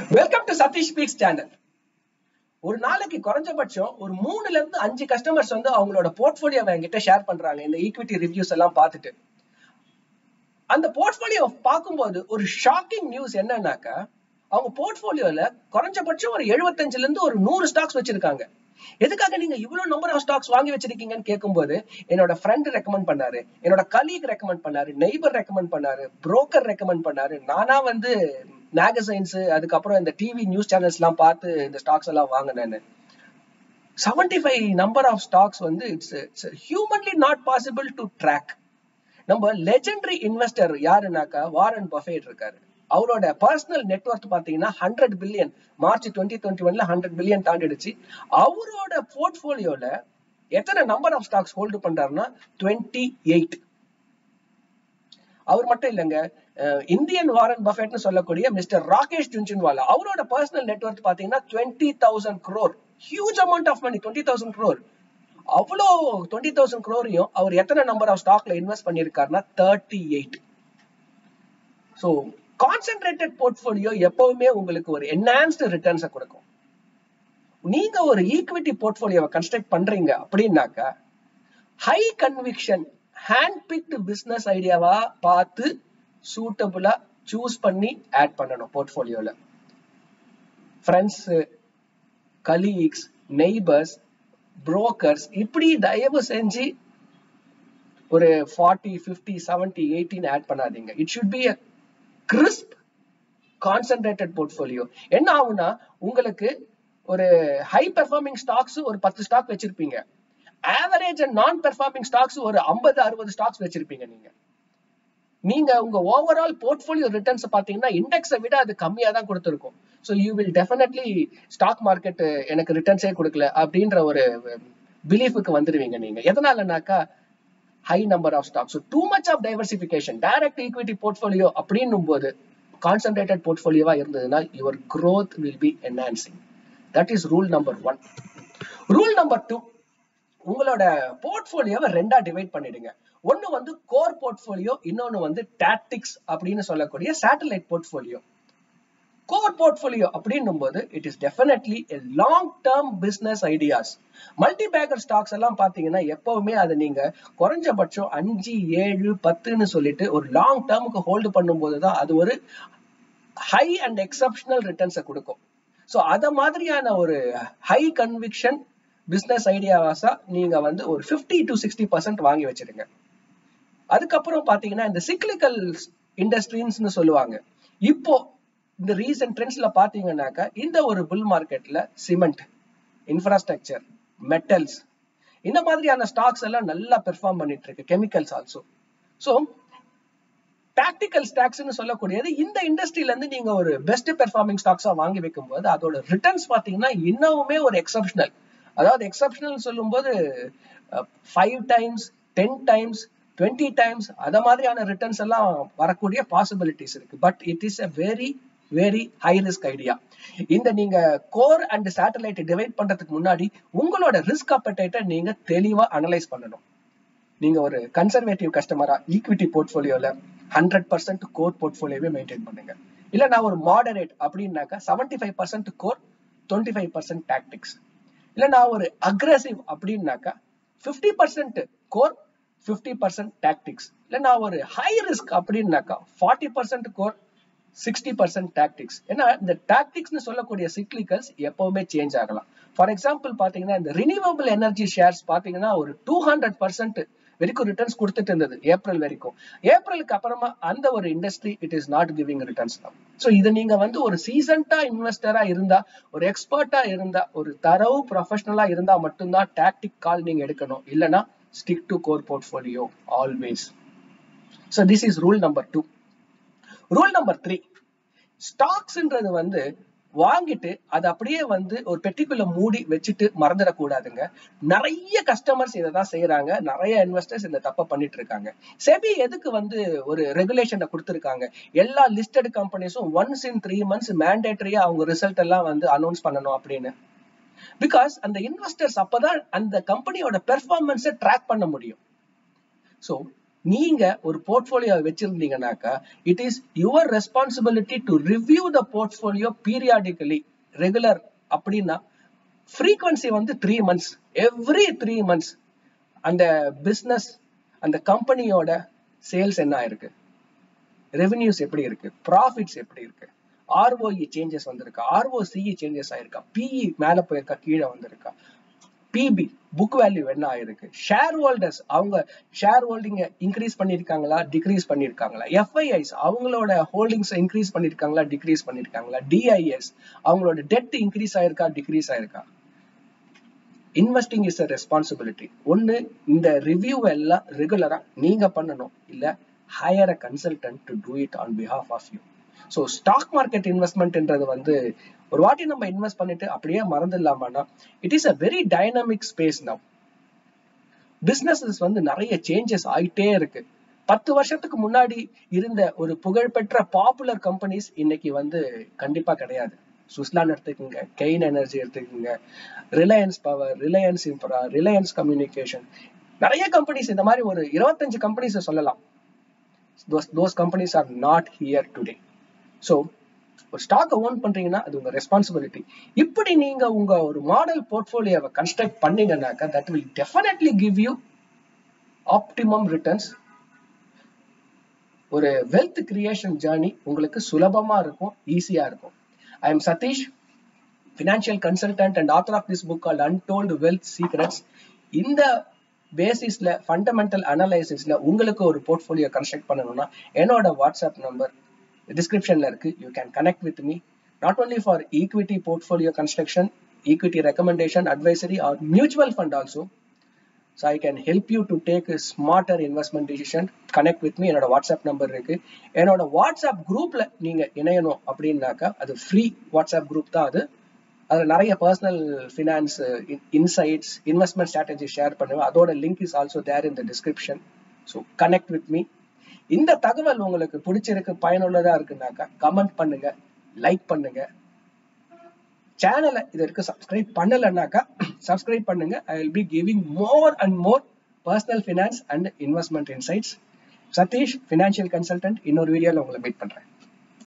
welcome to Satish speaks channel ஒரு நாளைக்கு குறைஞ்சபட்சம் ஒரு மூணுல இருந்து அஞ்சு கஸ்டமர்ஸ் வந்து அவங்களோட போர்ட்போலியோவை என்கிட்ட ஷேர் பண்றாங்க இந்த ஈக்விட்டி ரிவ்யூஸ் எல்லாம் பார்த்துட்டு அந்த போர்ட்போலியோ பார்க்கும்போது ஒரு ஷாக்கிங் நியூஸ் என்னன்னாக்கா அவங்க போர்ட்போலியோல குறைஞ்சபட்சம் ஒரு எழுபத்தஞ்சுல இருந்து ஒரு நூறு ஸ்டாக்ஸ் வச்சிருக்காங்க எதுக்காக நீங்க இவ்வளவு நம்பர் ஆஃப் ஸ்டாக்ஸ் வாங்கி வச்சிருக்கீங்கன்னு கேட்கும்போது என்னோட ஃப்ரெண்ட் ரெக்கமெண்ட் பண்ணாரு என்னோட கலீக் ரெக்கமெண்ட் பண்ணாரு நெய்பர் ரெக்கமெண்ட் பண்ணாரு புரோக்கர் ரெக்கமெண்ட் பண்ணாரு நானா வந்து மேகசைன்ஸ் அதுக்கப்புறம் இந்த டிவி நியூஸ் சேனல்ஸ் எல்லாம் பார்த்து இந்த ஸ்டாக்ஸ் எல்லாம் வாங்கினேன்னு seventy five number of stocks வந்து it's it's humanly not possible to track நம்ம லெஜெண்டரி இன்வெஸ்டர் யாருனாக்கா வாரன் பஃபேட் இருக்காரு அவரோட பர்சனல் நெட்ஒர்க் பாத்தீங்கன்னா hundred billion March twenty twenty ஒன்ல ஹண்ட்ரட் பில்லியன் தாண்டிடுச்சு அவரோட போர்ட்போலியோல எத்தனை நம்பர் ஆஃப் ஸ்டாக்ஸ் ஹோல்டு பண்றாருன்னா டுவெண்ட்டி எயிட் அவர் மட்டும் இல்லைங்க இந்தியன் வாரன் பஃபெட்னு சொல்லக்கூடிய மிஸ்டர் ராகேஷ் ஜுன்ஜுன்வாலா அவரோட பர்சனல் நெட்ஒர்க் பாத்தீங்கன்னா twenty thousand crore huge amount of money twenty thousand crore அவ்வளோ டுவெண்ட்டி தௌசண்ட் க்ரோரையும் அவர் எத்தனை நம்பர் ஆஃப் ஸ்டாக்ல இன்வெஸ்ட் பண்ணியிருக்காருன்னா thirty eight so concentrated portfolio எப்பவுமே உங்களுக்கு ஒரு என்ஹான்ஸ்டு ரிட்டர்ன்ஸை கொடுக்கும் நீங்க ஒரு ஈக்விட்டி போர்ட்ஃபோலியோவை கன்ஸ்ட்ரக்ட் பண்றீங்க அப்படின்னாக்கா high conviction hand picked business ஐடியாவா பார்த்து சூட்டபுளா சூஸ் பண்ணி ஆட் பண்ணணும் போர்ட்ஃபோலியோல ஃப்ரெண்ட்ஸ் கலீக்ஸ் நெய்பர்ஸ் புரோக்கர்ஸ் இப்படி தயவு செஞ்சு ஒரு ஃபார்ட்டி ஃபிஃப்டி செவன்டி எயிட்டின்னு ஆட் பண்ணாதீங்க it should be a crisp concentrated portfolio என்ன ஆகும்னா உங்களுக்கு ஒரு ஹை பெர்ஃபார்மிங் ஸ்டாக்ஸ் ஒரு பத்து ஸ்டாக் வச்சிருப்பீங்க average and non performing stocks ஒரு ஐம்பது அறுபது ஸ்டாக்ஸ் வச்சிருப்பீங்க நீங்க நீங்க உங்க ஓவரால் போர்ட்ஃபோலியோ ரிட்டர்ன்ஸ் பாத்தீங்கன்னா இண்டெக்ஸை விட அது கம்மியா தான் கொடுத்துருக்கும் so you will definitely stock market எனக்கு ரிட்டர்ன்ஸே கொடுக்கல அப்படின்ற ஒரு பிலீஃபுக்கு வந்துடுவீங்க நீங்க எதனாலனாக்கா high number of stock so too much of diversification direct equity portfolio அப்படின்னும் போது கான்சென்ட்ரேட்டட் போர்ட்ஃபோலியோவா இருந்ததுன்னா your growth will be enhancing that is rule number one rule number two உங்களோட போர்ட்ஃபோலியோவை ரெண்டா டிவைட் பண்ணிடுங்க ஒன்னு வந்து கோர் போர்ட்ஃபோலியோ இன்னொன்னு வந்து டாக்டிக்ஸ் அப்படின்னு சொல்லக்கூடிய சேட்டலைட் போர்ட்ஃபோலியோ கோர் போர்ட்ஃபோலியோ அப்படின்னும் போது it is definitely a long term business ideas multi bagger stocks எல்லாம் பாத்தீங்கன்னா எப்பவுமே அதை நீங்க குறைஞ்சபட்சம் அஞ்சு ஏழு பத்துன்னு சொல்லிட்டு ஒரு லாங் டேர்முக்கு ஹோல்டு பண்ணும்போது தான் அது ஒரு ஹை அண்ட் எக்ஸப்ஷனல் ரிட்டர்ன்ஸை கொடுக்கும் ஸோ அத மாதிரியான ஒரு ஹை கன்விக்ஷன் பிசினஸ் ஐடியாவாஸா நீங்க வந்து ஒரு ஃபிஃப்டி டு சிக்ஸ்டி பர்சன்ட் வாங்கி வச்சிருங்க அதுக்கப்புறம் பாத்தீங்கன்னா இந்த சிக்லிக்கல் இண்டஸ்ட்ரீஸ்னு சொல்லுவாங்க இப்போ இந்த ரீசன்ட் ட்ரெண்ட்ஸ்ல பாத்தீங்கன்னாக்கா இந்த ஒரு புல் மார்க்கெட்ல சிமெண்ட் இன்ஃப்ராஸ்ட்ரக்சர் மெட்டல்ஸ் இந்த மாதிரியான ஸ்டாக்ஸ் எல்லாம் நல்லா பெர்ஃபார்ம் பண்ணிட்டு இருக்கு கெமிக்கல்ஸ் ஆல்சோ ஸோ டாக்டிக்கல் ஸ்டாக்ஸ்னு சொல்லக்கூடியது இந்த இண்டஸ்ட்ரியில இருந்து நீங்க ஒரு பெஸ்ட் பெர்ஃபார்மிங் ஸ்டாக்ஸா வாங்கி வைக்கும் போது அதோட ரிட்டர்ன்ஸ் பாத்தீங்கன்னா இன்னமுமே ஒரு எக்ஸப்ஷனல் அதாவது எக்ஸப்ஷனல் சொல்லும்போது five times ten times twenty times அத மாதிரியான ரிட்டர்ன்ஸ் எல்லாம் வரக்கூடிய பாசிபிலிட்டிஸ் இருக்கு but it is a very very high risk idea இந்த நீங்க கோர் அண்ட் சேட்டலைட் டிவைட் பண்றதுக்கு முன்னாடி உங்களோட ரிஸ்க் அப்படைட்டை நீங்க தெளிவா அனலைஸ் பண்ணணும் நீங்க ஒரு கன்சர்வேட்டிவ் கஸ்டமரா ஈக்விட்டி போர்ட்ஃபோலியோல ஹண்ட்ரட் பர்சன்ட் கோர் போர்ட்ஃபோலியோவே மெயின்டைன் பண்ணுங்க இல்ல நான் ஒரு மாடரேட் அப்படின்னாக்கா seventy five percent core twenty five percent tactics இல்ல நான் ஒரு அக்ரெசிவ் அப்படின்னாக்கா fifty percent core fifty percent tactics இல்ல நான் ஒரு ஹை ரிஸ்க் அப்படின்னாக்கா forty percent core sixty percent tactics ஏன்னா இந்த டாக்டிக்ஸ்னு சொல்லக்கூடிய சிக்லிக்கல்ஸ் எப்பவுமே சேஞ்ச் ஆகலாம் ஃபார் எக்ஸாம்பிள் பாத்தீங்கன்னா இந்த ரினியூவபிள் எனர்ஜி ஷேர்ஸ் பாத்தீங்கன்னா ஒரு டூ ஹண்ட்ரட் பர்சன்ட் வரைக்கும் ரிட்டர்ன்ஸ் கொடுத்துட்டு இருந்தது ஏப்ரல் வரைக்கும் ஏப்ரலுக்கு அப்புறமா அந்த ஒரு industry it is not giving returns தான் ஸோ இதை நீங்க வந்து ஒரு சீசன்டா இன்வெஸ்டரா இருந்தா ஒரு எக்ஸ்பர்ட்டா இருந்தா ஒரு தரவு ப்ரொஃபஷனலா இருந்தா மட்டும்தான் டாக்டிக் கால் நீங்க எடுக்கணும் இல்லைன்னா stick to core portfolio always so this is rule number two rule number three ஸ்டாக்ஸ்ன்றது வந்து வாங்கிட்டு அது அப்படியே வந்து ஒரு பெட்டிக்குள்ள மூடி வச்சுட்டு மறந்துடக்கூடாதுங்க நிறைய கஸ்டமர்ஸ் இதை தான் செய்யறாங்க நிறைய இன்வெஸ்டர்ஸ் இந்த தப்ப பண்ணிட்டு இருக்காங்க செபி எதுக்கு வந்து ஒரு ரெகுலேஷனை கொடுத்துருக்காங்க எல்லா லிஸ்டட் கம்பெனிஸும் ஒன்ஸ் இன் த்ரீ மந்த்ஸ் மேண்டேட்டரியா அவங்க ரிசல்ட் எல்லாம் வந்து அனௌன்ஸ் பண்ணணும் அப்படின்னு பிகாஸ் அந்த இன்வெஸ்டர்ஸ் அப்பதான் அந்த கம்பெனியோட பெர்ஃபார்மன்ஸை ட்ராக் பண்ண முடியும் ஸோ நீங்க ஒரு போர்ட்போலியோ வச்சிருந்தீங்கன்னாக்கா it is your responsibility to review the portfolio periodically regular அப்படின்னா ஃப்ரீக்வன்சி வந்து three months every three months அந்த பிஸ்னஸ் அந்த கம்பெனியோட சேல்ஸ் என்ன ஆயிருக்கு ரெவென்யூஸ் எப்படி இருக்கு ப்ராஃபிட்ஸ் எப்படி இருக்கு ஆர்ஓஇ சேஞ்சஸ் வந்திருக்கா ஆர்ஓசிஇ சேஞ்சஸ் ஆயிருக்கா பிஇ மேல போயிருக்கா கீழே வந்திருக்கா பிபி புக் வேல்யூ என்ன ஆயிருக்கு ஷேர் ஹோல்டர்ஸ் அவங்க ஷேர் ஹோல்டிங் இன்க்ரீஸ் பண்ணிருக்காங்களா டிக்ரீஸ் பண்ணிருக்காங்களா எஃப்ஐஐஸ் அவங்களோட ஹோல்டிங்ஸ் இன்க்ரீஸ் பண்ணிருக்காங்களா டிக்ரீஸ் பண்ணிருக்காங்களா டிஐஎஸ் அவங்களோட டெட் இன்க்ரீஸ் ஆயிருக்கா டிக்ரீஸ் ஆயிருக்கா இன்வெஸ்டிங் இஸ் அ ரெஸ்பான்சிபிலிட்டி ஒன்னு இந்த ரிவ்யூ எல்லாம் ரெகுலரா நீங்க பண்ணணும் இல்ல hire a consultant to do it on behalf of you so stock market இன்வெஸ்ட்மெண்ட்ன்றது வந்து ஒரு வாட்டி நம்ம இன்வெஸ்ட் பண்ணிட்டு அப்படியே மறந்துடலாமான்னா it is a very dynamic space now businesses வந்து நிறைய சேஞ்சஸ் ஆயிட்டே இருக்கு பத்து வருஷத்துக்கு முன்னாடி இருந்த ஒரு புகழ்பெற்ற பாப்புலர் கம்பெனிஸ் இன்னைக்கு வந்து கண்டிப்பா கிடையாது சுஸ்லான் எடுத்துக்கோங்க கெயின் எனர்ஜி எடுத்துக்கோங்க Reliance Power Reliance Infra Reliance Communication நிறைய கம்பெனிஸ் இந்த மாதிரி ஒரு இருபத்தஞ்சு கம்பெனிஸ் சொல்லலாம் those those companies are not here today so ஒரு ஸ்டாக்கை ஓன் பண்றீங்கன்னா அது உங்க ரெஸ்பான்சிபிலிட்டி இப்படி நீங்க உங்க ஒரு மாடல் போர்ட்ஃபோலியோவை கன்ஸ்ட்ரக்ட் பண்ணீங்கன்னாக்கா that will definitely give you optimum returns ஒரு வெல்த் கிரியேஷன் ஜேர்னி உங்களுக்கு சுலபமா இருக்கும் ஈஸியா இருக்கும் I am Satish financial consultant and author of this book called untold wealth secrets இந்த பேசிஸ்ல ஃபண்டமெண்டல் அனலைசிஸ்ல உங்களுக்கு ஒரு போர்ட்ஃபோலியோ கன்ஸ்ட்ரக்ட் பண்ணணும்னா என்னோட வாட்ஸ்அப் நம்பர் டிஸ்கிரிப்ஷன்ல இருக்கு you can connect with me not only for equity portfolio construction equity recommendation advisory or mutual fund also so I can help you to take smarter investment decision connect with me என்னோட WhatsApp number இருக்கு என்னோட WhatsApp குரூப்ல நீங்க இணையணும் அப்படின்னாக்கா அது free WhatsApp group தான் அது அதில் நிறைய personal finance insights investment strategy share பண்ணுவேன் அதோட link is also there in the description so connect with me இந்த தகவல் உங்களுக்கு பிடிச்சிருக்கு பயனுள்ளதா இருக்குனாக்கா கமெண்ட் பண்ணுங்க லைக் பண்ணுங்க சேனலை இதற்கு சப்ஸ்கிரைப் பண்ணலைன்னாக்கா சப்ஸ்கிரைப் பண்ணுங்க I will be giving more and more personal finance and investment insights Satish financial consultant இன்னொரு வீடியோவில் உங்களை மீட் பண்றேன்